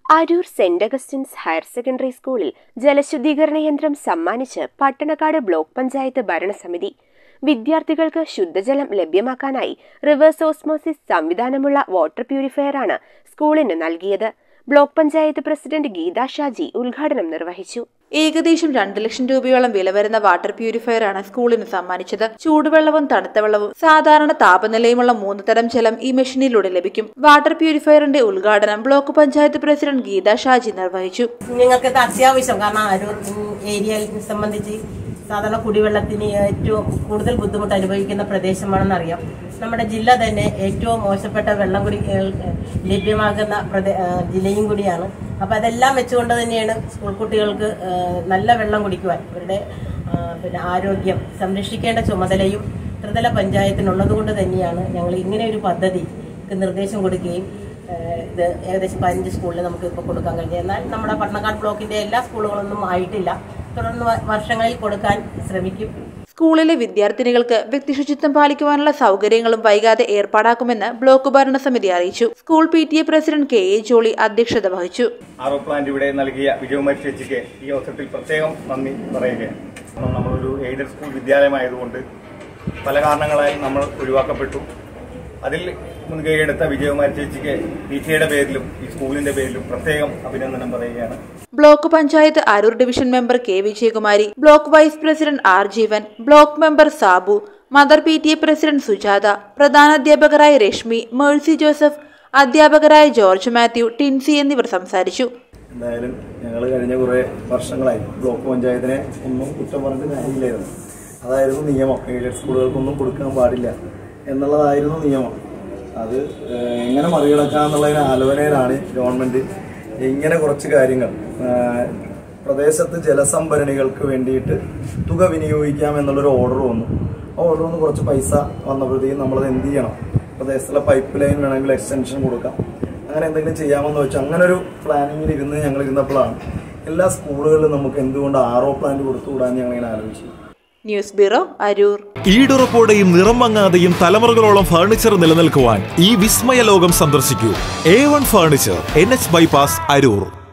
Aroor saint Augustine's higher secondary സ്കൂളിൽ ജലശുദ്ധീകരണ യന്ത്രം സമ്മാനിച്ച് പട്ടണക്കാട് ബ്ലോക്ക് പഞ്ചായത്ത് ഭരണസമിതി വിദ്യാർത്ഥികൾക്ക് ശുദ്ധജലം ലഭ്യമാക്കാനായി റിവേഴ്സ് ഓസ്മോസിസ് സംവിധാനമുള്ള വാട്ടർ പ്യൂരിഫയറാണ് സ്കൂളിന് നൽകിയത് ബ്ലോക്ക് പഞ്ചായത്ത് പ്രസിഡന്റ് ഗീത ഷാജി ഉദ്ഘാടനം നിർവഹിച്ചു ഏകദേശം രണ്ട് ലക്ഷം രൂപയോളം വില വരുന്ന വാട്ടർ പ്യൂരിഫയറാണ് സ്കൂളിന് സമ്മാനിച്ചത് ചൂടുവെള്ളവും തണുത്ത വെള്ളവും സാധാരണ താപനിലയുമുള്ള മൂന്ന് തരം ജലം ഈ മെഷീനിലൂടെ ലഭിക്കും വാട്ടർ പ്യൂരിഫയറിന്റെ ഉദ്ഘാടനം ബ്ലോക്ക് പഞ്ചായത്ത് പ്രസിഡന്റ് ഗീത ഷാജി നിർവഹിച്ചു ഞങ്ങൾക്ക് ഇത് അത്യാവശ്യം കാരണം അരൂർ ഏരിയയിൽ സംബന്ധിച്ച് സാധാരണ കുടിവെള്ളത്തിന് ഏറ്റവും കൂടുതൽ ബുദ്ധിമുട്ട് അനുഭവിക്കുന്ന പ്രദേശമാണെന്നറിയാം നമ്മുടെ ജില്ല തന്നെ ഏറ്റവും മോശപ്പെട്ട വെള്ളം കൂടി ഏഹ്, ലഭ്യമാകുന്ന പ്രദേ- ഏഹ്, ജില്ലയും കൂടിയാണ് അപ്പൊ അതെല്ലാം വെച്ചുകൊണ്ട് തന്നെയാണ് സ്കൂൾ കുട്ടികൾക്ക് ഏഹ്, നല്ല വെള്ളം കുടിക്കുവാൻ അവരുടെ ഏഹ്, പിന്നെ ആരോഗ്യം സംരക്ഷിക്കേണ്ട ചുമതലയും ത്രിതല പഞ്ചായത്തിനുള്ളത് കൊണ്ട് തന്നെയാണ് ഞങ്ങൾ ഇങ്ങനെ ഒരു പദ്ധതിക്ക് നിർദ്ദേശം കൊടുക്കുകയും ഏഹ് ഇത് ഏകദേശം പതിനഞ്ച് സ്കൂളിൽ നമുക്ക് ഇപ്പോൾ കൊടുക്കാൻ കഴിഞ്ഞു എന്നാൽ നമ്മുടെ പട്ടണക്കാട് ബ്ലോക്കിന്റെ എല്ലാ സ്കൂളുകളൊന്നും ആയിട്ടില്ല തുടർന്ന് വ- വർഷങ്ങളിൽ കൊടുക്കാൻ ശ്രമിക്കും സ്കൂളിലെ വിദ്യാർത്ഥിനികൾക്ക് വ്യക്തിശുചിത്വം പാലിക്കുവാനുള്ള സൗകര്യങ്ങളും വൈകാതെ ഏർപ്പാടാക്കുമെന്ന് ബ്ലോക്ക് ഭരണസമിതി അറിയിച്ചു school P T A president K A Jolly അധ്യക്ഷത വഹിച്ചു ആറോ പ്ലാന്റ് ഇവിടെ നൽകിയ വിജയകുമാരി ചേച്ചിക്ക് ഈ അവസരത്തിൽ പ്രത്യേകം നന്ദി പറയുകയാണ് കാരണം നമ്മളൊരു എയ്ഡഡ് സ്കൂൾ വിദ്യാലയമായതുകൊണ്ട് പല കാരണങ്ങളാൽ നമ്മൾ ഒഴിവാക്കപ്പെട്ടു അതിൽ മുൻകൈയെടുത്ത വിജയകുമാരി ചേച്ചിക്ക് പി ടി എയുടെ പേരിലും ഈ സ്കൂളിന്റെ പേരിലും പ്രത്യേകം അഭിനന്ദനം പറയുകയാണ് block panchayat Aroor division member K Vijayakumari block vice president R Jeevan block member Sabu mother P T A president Sujatha പ്രധാനാധ്യാപകരായ രശ്മി മേഴ്സി ജോസഫ് അധ്യാപകരായ ജോർജ് മാത്യു ടിൻസി എന്നിവർ സംസാരിച്ചു എന്തായാലും ഞങ്ങൾ കഴിഞ്ഞ കുറേ വർഷങ്ങളായി ബ്ലോക്ക് പഞ്ചായത്തിനെ ഒന്നും കുറ്റം പറഞ്ഞിട്ട് കാര്യമില്ലായിരുന്നു അതായിരുന്നു നിയമം എയ്ഡഡ് സ്കൂളുകൾക്കൊന്നും കൊടുക്കാൻ പാടില്ല എന്നുള്ളതായിരുന്നു നിയമം അത് ഏഹ്, എങ്ങനെ മറികടക്കാന്നുള്ളതിന് ആലോചനയിലാണ് ഗവൺമെന്റ് ഇങ്ങനെ കുറച്ച് കാര്യങ്ങൾ ഏഹ്, പ്രദേശത്ത് ജലസംഭരണികൾക്ക് വേണ്ടിയിട്ട് തുക വിനിയോഗിക്കാം എന്നുള്ളൊരു ഓർഡർ വന്നു ആ ഓർഡർ വന്ന് കുറച്ച് പൈസ വന്നപ്പോഴത്തേക്കും നമ്മളത് എന്ത് ചെയ്യണം പ്രദേശത്തുള്ള പൈപ്പ് ലൈൻ വേണമെങ്കിൽ എക്സ്റ്റൻഷൻ കൊടുക്കാം അങ്ങനെ എന്തെങ്കിലും ചെയ്യാമെന്ന് വെച്ചാൽ അങ്ങനെ ഒരു പ്ലാനിങ്ങിൽ ഇരുന്ന് ഞങ്ങൾ ഇരുന്നപ്പോഴാണ് എല്ലാ സ്കൂളുകളിലും നമുക്ക് എന്തുകൊണ്ട് ആറോ പ്ലാന്റ് കൊടുത്തുകൂടാന്ന് ഞങ്ങൾ ഇങ്ങനെ ആലോചിച്ചു ന്യൂസ് ബ്യൂറോ അരൂർ ഈടുറപ്പോടെയും നിറം മങ്ങാതെയും തലമുറകളോളം ഫർണിച്ചർ നിലനിൽക്കുവാൻ ഈ വിസ്മയ ലോകം സന്ദർശിക്കൂ A one furniture N H bypass Aroor